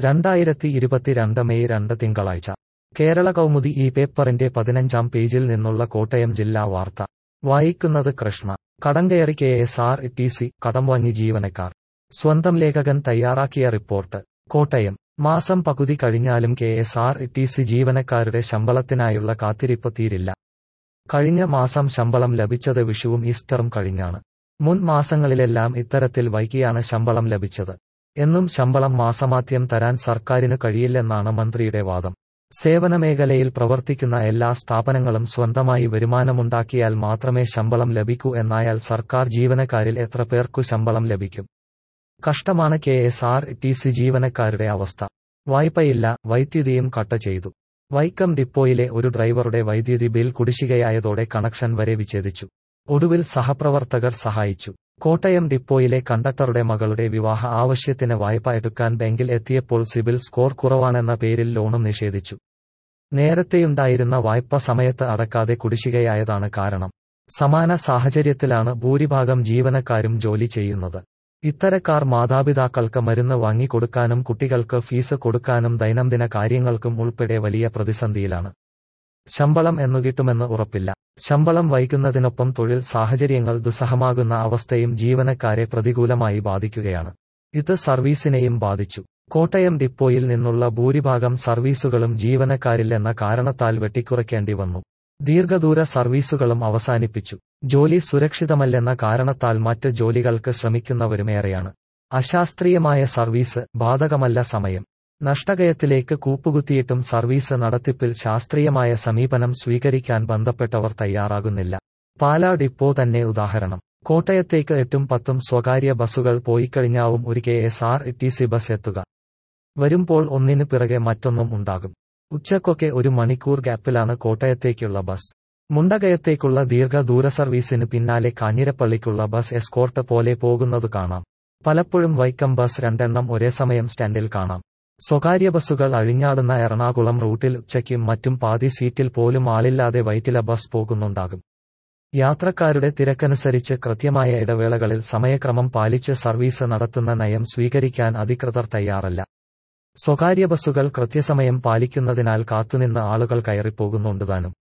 രണ്ടായിരത്തി ഇരുപത്തിരണ്ട് മെയ് രണ്ട് തിങ്കളാഴ്ച കേരള കൗമുദി ഈ പേപ്പറിന്റെ പതിനഞ്ചാം പേജിൽ നിന്നുള്ള കോട്ടയം ജില്ലാ വാർത്ത വായിക്കുന്നത് കൃഷ്ണ കടം കയറി K S R T C കടം വാങ്ങി ജീവനക്കാർ സ്വന്തം ലേഖകൻ തയ്യാറാക്കിയ റിപ്പോർട്ട് കോട്ടയം മാസം പകുതി കഴിഞ്ഞാലും K S R T C ജീവനക്കാരുടെ ശമ്പളത്തിനായുള്ള കാത്തിരിപ്പ് തീരില്ല കഴിഞ്ഞ മാസം ശമ്പളം ലഭിച്ചത് വിഷുവും ഈസ്റ്ററും കഴിഞ്ഞാണ് മുൻ മാസങ്ങളിലെല്ലാം ഇത്തരത്തിൽ വൈകിയാണ് ശമ്പളം ലഭിച്ചത് എന്നും ശമ്പളം മാസമാദ്യം തരാൻ സർക്കാരിന് കഴിയില്ലെന്നാണ് മന്ത്രിയുടെ വാദം സേവന മേഖലയിൽ പ്രവർത്തിക്കുന്ന എല്ലാ സ്ഥാപനങ്ങളും സ്വന്തമായി വരുമാനമുണ്ടാക്കിയാൽ മാത്രമേ ശമ്പളം ലഭിക്കൂ എന്നായാൽ സർക്കാർ ജീവനക്കാരിൽ എത്ര പേർക്കു ശമ്പളം ലഭിക്കും കഷ്ടമാണ് K S R T C ജീവനക്കാരുടെ അവസ്ഥ വായ്പയില്ല വൈദ്യുതിയും കട്ട് ചെയ്തു വൈക്കം ഡിപ്പോയിലെ ഒരു ഡ്രൈവറുടെ വൈദ്യുതി ബിൽ കുടിശ്ശികയായതോടെ കണക്ഷൻ വരെ വിച്ഛേദിച്ചു ഒടുവിൽ സഹപ്രവർത്തകർ സഹായിച്ചു കോട്ടയം ഡിപ്പോയിലെ കണ്ടക്ടറുടെ മകളുടെ വിവാഹ ആവശ്യത്തിന് വായ്പ എടുക്കാൻ ബാങ്കിൽ എത്തിയപ്പോൾ സിബിൽ സ്കോർ കുറവാണെന്ന പേരിൽ ലോണും നിഷേധിച്ചു നേരത്തെയുണ്ടായിരുന്ന വായ്പ സമയത്ത് അടക്കാതെ കുടിശ്ശികയായതാണ് കാരണം സമാന സാഹചര്യത്തിലാണ് ഭൂരിഭാഗം ജീവനക്കാരും ജോലി ചെയ്യുന്നത് ഇത്തരക്കാർ മാതാപിതാക്കൾക്ക് മരുന്ന് വാങ്ങിക്കൊടുക്കാനും കുട്ടികൾക്ക് ഫീസ് കൊടുക്കാനും ദൈനംദിന കാര്യങ്ങൾക്കും ഉൾപ്പെടെ വലിയ പ്രതിസന്ധിയിലാണ് ശമ്പളം എന്നു കിട്ടുമെന്ന് ഉറപ്പില്ല ശമ്പളം വൈകുന്നതിനൊപ്പം തൊഴിൽ സാഹചര്യങ്ങൾ ദുസ്സഹമാകുന്ന അവസ്ഥയും ജീവനക്കാരെ പ്രതികൂലമായി ബാധിക്കുകയാണ് ഇത് സർവീസിനെയും ബാധിച്ചു കോട്ടയം ഡിപ്പോയിൽ നിന്നുള്ള ഭൂരിഭാഗം സർവീസുകളും ജീവനക്കാരിൽ എന്ന കാരണത്താൽ വെട്ടിക്കുറയ്ക്കേണ്ടി വന്നു ദീർഘദൂര സർവീസുകളും അവസാനിപ്പിച്ചു ജോലി സുരക്ഷിതമല്ലെന്ന കാരണത്താൽ മറ്റ് ജോലികൾക്ക് ശ്രമിക്കുന്നവരുമേറെയാണ് അശാസ്ത്രീയമായ സർവീസ് ബാധകമല്ല സമയം നഷ്ടകയത്തിലേക്ക് കൂപ്പുകുത്തിയിട്ടും സർവീസ് നടത്തിപ്പിൽ ശാസ്ത്രീയമായ സമീപനം സ്വീകരിക്കാൻ ബന്ധപ്പെട്ടവർ തയ്യാറാകുന്നില്ല പാലാ ഡിപ്പോ തന്നെ ഉദാഹരണം കോട്ടയത്തേക്ക് എട്ടും പത്തും സ്വകാര്യ ബസ്സുകൾ പോയിക്കഴിഞ്ഞാവും ഒരു K S R T C bus എത്തുക വരുമ്പോൾ ഒന്നിനു പിറകെ മറ്റൊന്നും ഉണ്ടാകും ഉച്ചക്കൊക്കെ ഒരു മണിക്കൂർ ഗ്യാപ്പിലാണ് കോട്ടയത്തേക്കുള്ള ബസ് മുണ്ടകയത്തേക്കുള്ള ദീർഘദൂര സർവീസിന് പിന്നാലെ കാഞ്ഞിരപ്പള്ളിക്കുള്ള ബസ് എസ്കോർട്ട് പോലെ പോകുന്നത് കാണാം പലപ്പോഴും വൈക്കം ബസ് രണ്ടെണ്ണം ഒരേ സമയം സ്റ്റാൻഡിൽ കാണാം സ്വകാര്യ ബസ്സുകൾ അഴിഞ്ഞാടുന്ന എറണാകുളം റൂട്ടിൽ ഉച്ചയ്ക്കും മറ്റും പാതി സീറ്റിൽ പോലും ആളില്ലാതെ വൈറ്റില ബസ് പോകുന്നുണ്ടാകും യാത്രക്കാരുടെ തിരക്കനുസരിച്ച് കൃത്യമായ ഇടവേളകളിൽ സമയക്രമം പാലിച്ച് സർവീസ് നടത്തുന്ന നയം സ്വീകരിക്കാൻ അധികൃതർ തയ്യാറല്ല സ്വകാര്യ ബസ്സുകൾ കൃത്യസമയം പാലിക്കുന്നതിനാൽ കാത്തുനിന്ന് ആളുകൾ കയറിപ്പോകുന്നുണ്ട് താനും